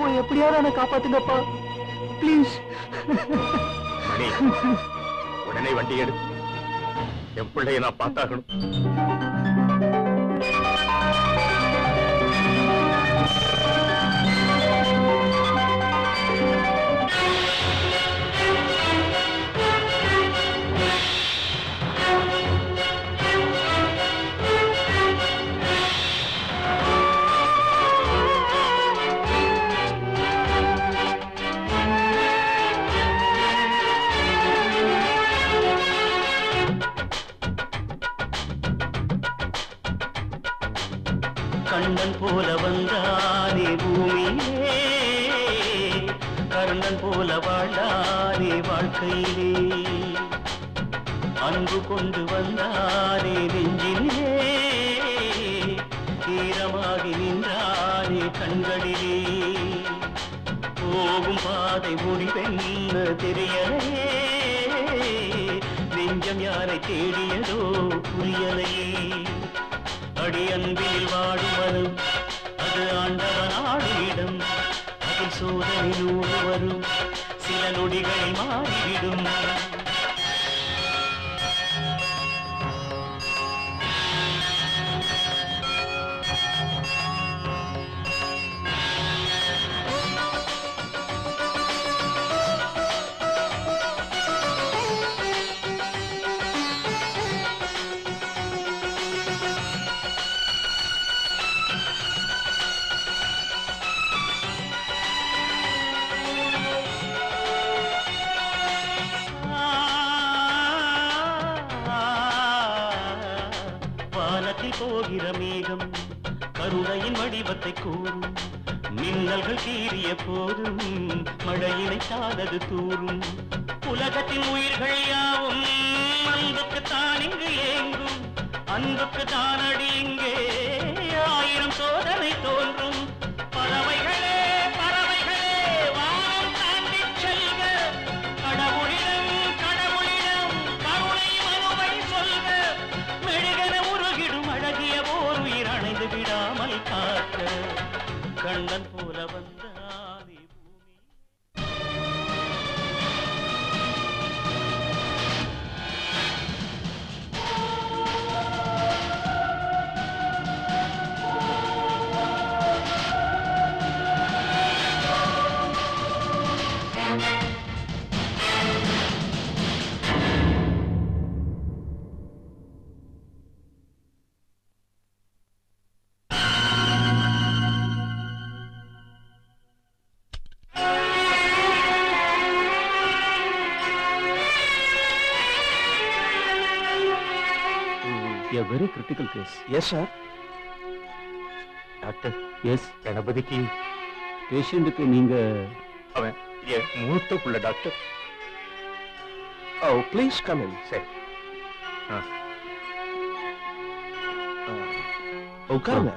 இப்போ எப்படியாவது என்ன காப்பாத்துங்கப்பா ப்ளீஸ் மணி உடனே வண்டி எடு என் பிள்ளைய நான் பார்த்தாகணும் கண்ணன் போல வந்தானே பூமியிலே கர்ணன் போல வாழ்ந்தானே வாழ்க்கையிலே அன்பு கொண்டு வந்தானே நெஞ்சிலே ஈரமாகி நின்றானே கண்களிலே போகும் பாதை முடிவென்ன தெரியலையே நெஞ்சம் யாரை தேடியதோ புரியலையே அடி அன்பில் வாடும் மனம் அது ஆண்டவன் ஆடும் இடம் அதில் சோதனை நூறு வரும் சில நொடிகளில் மாறிவிடும் வானத்தில் போகிற மேகம் கருணையின் வடிவத்தை கூறும் மின்னல்கள் கீறிய போதும் மழையினை சாதது தூரும் உலகத்தின் உயிர்கள் யாவும் அன்புக்கு தான் இங்கு ஏங்கும் அன்புக்கு தானடி இங்கே ஆயிரம் சோதனை தோன்றும் பறவைகளே பறவைகளே வானம் தாண்டிச் செல்க கடவுளிடம் கடவுளிடம் கருணை மனுவை சொல்க மெழுகென உருகிடும் அழகிய ஓர் உயிர் அணைந்து விடாமல் காக்க கண்ணன் போல வந்தானே பூமி a very critical case. Yes sir doctor yes கணபதிக்கு பேஷண்ட்டுக்கு நீங்க அவன் என் மூத்த புள்ள doctor oh please come in சரி உட்காருங்க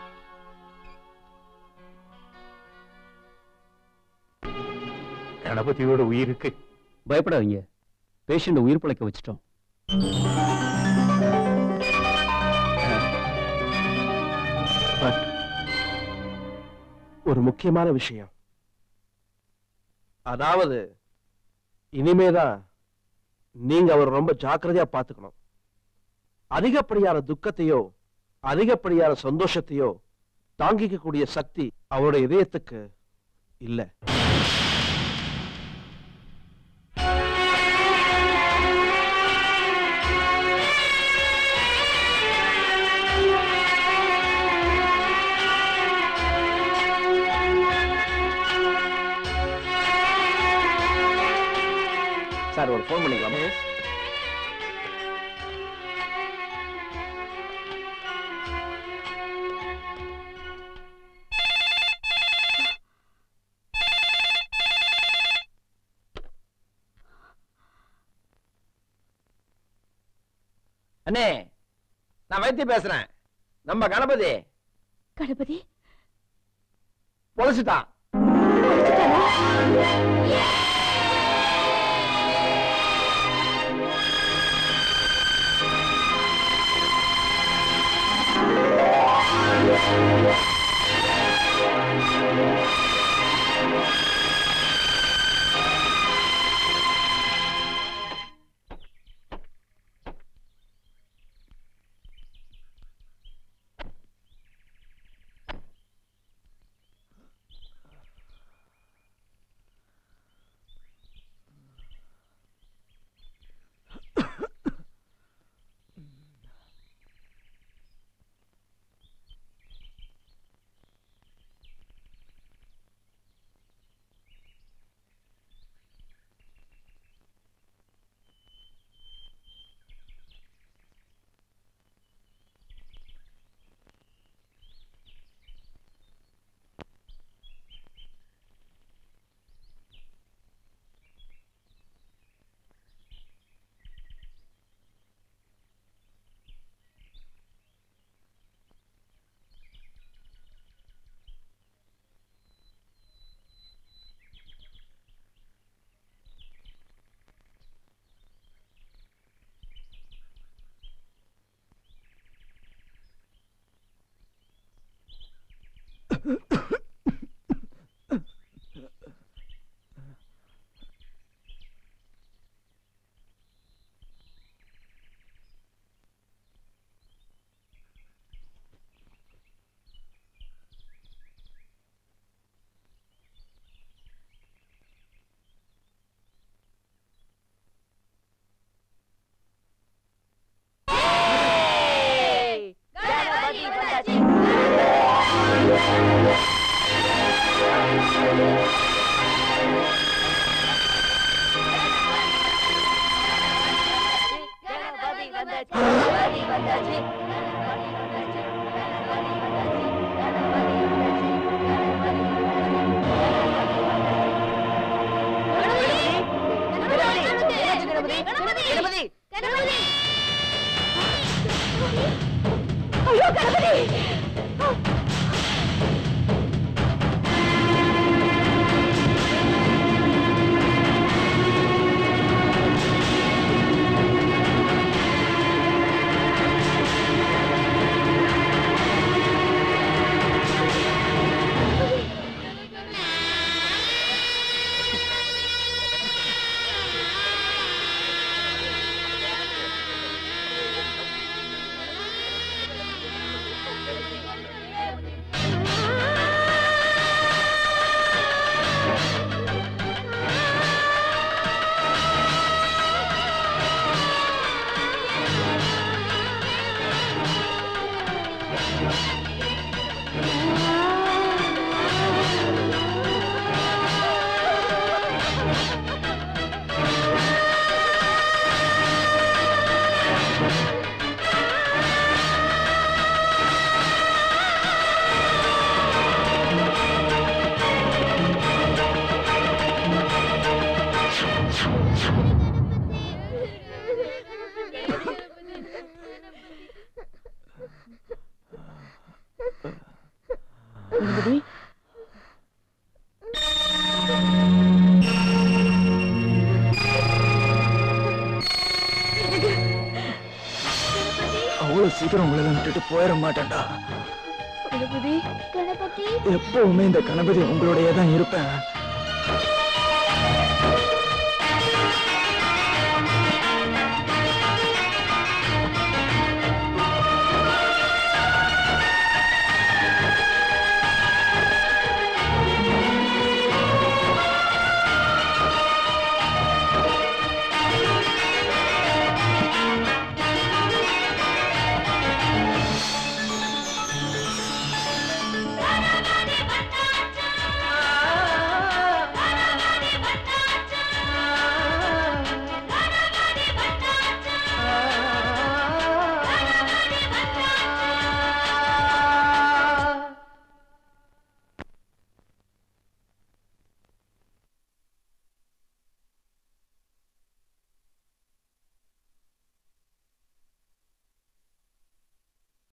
கணபதியோட உயிருக்கு பயப்படாதீங்க பேஷண்ட் உயிர் பிழைக்க வச்சிட்டோம் பட் ஒரு முக்கியமான விஷயம் அதாவது இனிமேதான் நீங்க அவர் ரொம்ப ஜாக்கிரதையா பார்த்துக்கணும் அதிகப்படியான துக்கத்தையோ அதிகப்படியான சந்தோஷத்தையோ தாங்கிக்கக்கூடிய சக்தி அவருடைய இதயத்துக்கு இல்ல சார் ஒரு ஃபோன் பண்ணிக்கலாமா அண்ணே நான் வைத்திய பேசுறேன் நம்ம கணபதி கணபதி பொழைச்சிட்டான் ஐயோ கணபதி அவ்வளவு சீக்கிரம் உங்களை விட்டுட்டு போயிட மாட்டேன்டா கணபதி கணபதி எப்பவுமே இந்த கணபதி உங்களுடைய தான் இருப்பேன்